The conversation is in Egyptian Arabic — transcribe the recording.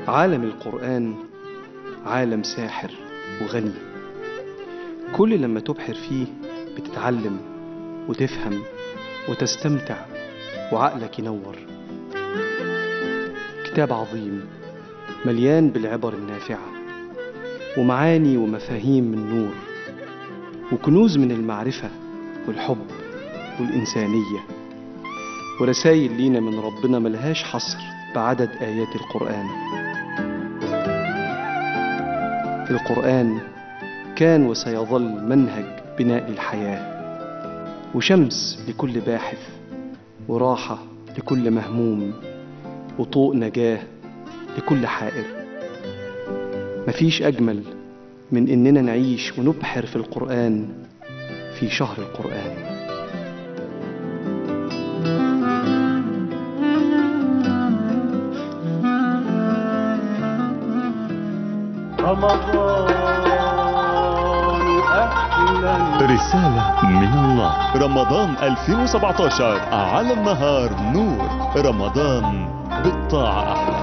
عالم القرآن عالم ساحر وغني كل لما تبحر فيه بتتعلم وتفهم وتستمتع وعقلك ينور كتاب عظيم مليان بالعبر النافعة ومعاني ومفاهيم من نور وكنوز من المعرفة والحب والإنسانية ورسائل لينا من ربنا ملهاش حصر بعدد آيات القرآن القرآن كان وسيظل منهج بناء الحياة وشمس لكل باحث وراحة لكل مهموم وطوق نجاة لكل حائر مفيش أجمل من إننا نعيش ونبحر في القرآن في شهر القرآن رمضان أهلا رسالة من الله رمضان 2017 على النهار نور رمضان بالطاعة أحلى